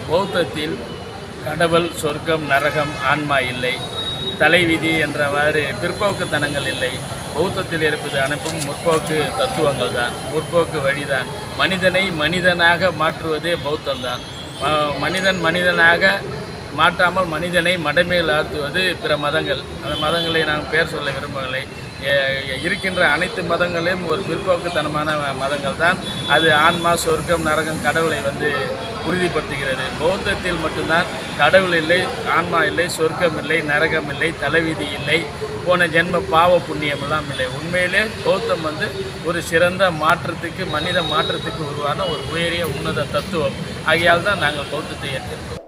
பௌத்தத்தில் கடவுள் சொர்க்கம் நரகம் ஆன்மா இல்லை தலைவிதி என்றவாறு பிற்போக்குத்தனங்கள் இல்லை பௌத்தத்தில் இருப்பது அனைத்தும் முற்போக்கு தத்துவங்கள் தான் முற்போக்கு வழிதான் மனிதனை மனிதனாக மாற்றுவதே பௌத்தம்தான் ம- மனிதன் மனிதனாக மாற்றாமல் மனிதனை மடமேல் ஆற்றுவது பிற மதங்கள் அந்த மதங்களை நான் பேர் சொல்ல விரும்பவில்லை எ- இருக்கின்ற அனைத்து மதங்களையும் ஒரு பிற்போக்குத்தனமான மதங்கள் தான் அது ஆன்மா சொர்க்கம் நரகம் கடவுளை வந்து உறுதிப்படுத்துகிறது பௌத்தத்தில் மட்டும்தான் கடவுள் இல்லை ஆன்மா இல்லை சொர்க்கம் இல்லை நரகம் இல்லை தலைவிதி இல்லை போன ஜென்ம பாவ புண்ணியம் எல்லாம் இல்லை உண்மையிலே பௌத்தம் வந்து ஒரு சிறந்த மாற்றத்துக்கு மனித மாற்றத்துக்கு உருவான ஒரு உயரிய உன்னத தத்துவம் ஆகையால் தான் நாங்கள் பௌத்தத்தை ஏற்றிருக்கோம்